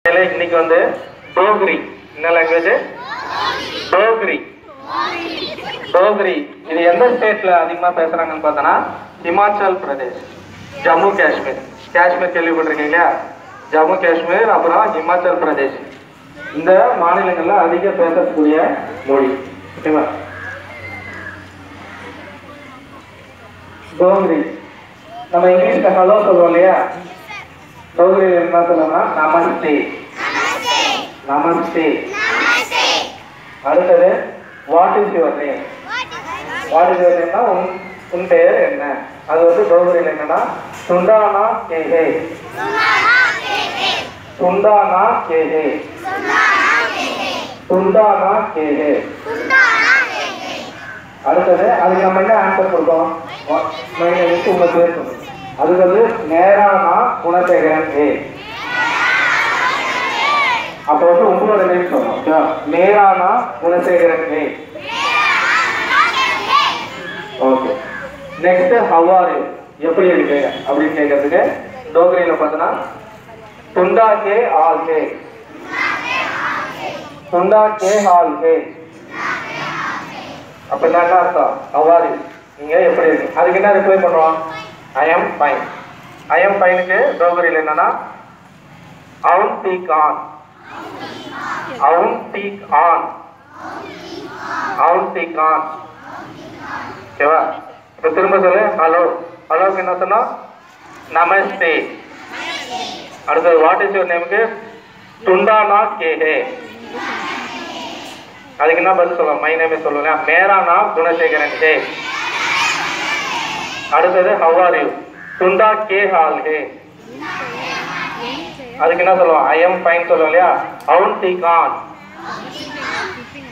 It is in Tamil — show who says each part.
Speaker 1: இதுல இன்னைக்கு வந்து டோக்ரி என்ன லாங்குவேஜ் டோக்ரி டோக்ரி இது எந்த ஸ்டேட்ல அதிகமா பேசுறாங்கன்னு பார்த்தோன்னா ஹிமாச்சல் பிரதேஷ் ஜம்மு காஷ்மீர் காஷ்மீர் கேள்விப்பட்டிருக்கீங்க இல்லையா ஜம்மு காஷ்மீர் அப்புறம் ஹிமாச்சல் பிரதேஷ் இந்த மாநிலங்கள்ல அதிக பேசக்கூடிய மொழி ஓகேவா டோக்ரி நம்ம இங்கிலீஷ்ல ஹலோ சொல்லுவோம் இல்லையா டோக்ரியில் என்ன சொல்லணும்னா நமஸ்தே நமஸ்தே அடுத்தது what is your name what is your நேம்னா உன் உன் பெயர் என்ன அது வந்து டோகரியில் என்னன்னா சுண்டானா கேஹே சுண்டானா கேஹே சுண்டானா கேஹே அடுத்தது அதுக்கு நம்ம என்ன ஆன்சர் கொடுத்தோம் மெயின் உங்க பேர் சொல்லணும் அதுக்கு வந்து நேரானா குணசேகரன் ஏ அப்போ வந்து உங்களோட நேம் சொல்லணும் ஓகேவா நேரானா குணசேகரன் ஏ okay next how are you எப்படி இருக்கு அப்படின்னு கேட்கறதுக்கு டோக்ரியில பார்த்தோன்னா துண்டா கே ஆல் கே துண்டா கே ஆல் கே அப்ப என்ன அர்த்தம் ஹவ் ஆர் யூ நீங்க எப்படி இருக்கு அதுக்கு என்ன ரிப்ளை பண்ணுவோம் I am fine I am ஃபைனுக்கு டோக்ரியில் என்னன்னா அவுன் டீக் ஆன் அவுன் டீக் ஆன் அவுன் டீக் ஆன் ஓகேவா இப்போ திரும்ப சொல்லு ஹலோ ஹலோக்கு என்ன சொன்னோம் நமஸ்தே அடுத்தது வாட் இஸ் யுவர் நேமுக்கு துண்டானா கேஹே அதுக்கு என்ன பதில் சொல்லலாம் மை நேமே சொல்லலாம் மேரானா குணசேகரன் ஹே அடுத்தது ஹவ் ஆர் யூ துண்டா கே ஹால் ஹே அதுக்கு என்ன சொல்லுவோம் ஐ எம் ஃபைன் சொல்லுவோம் இல்லையா அவுன் டி கான்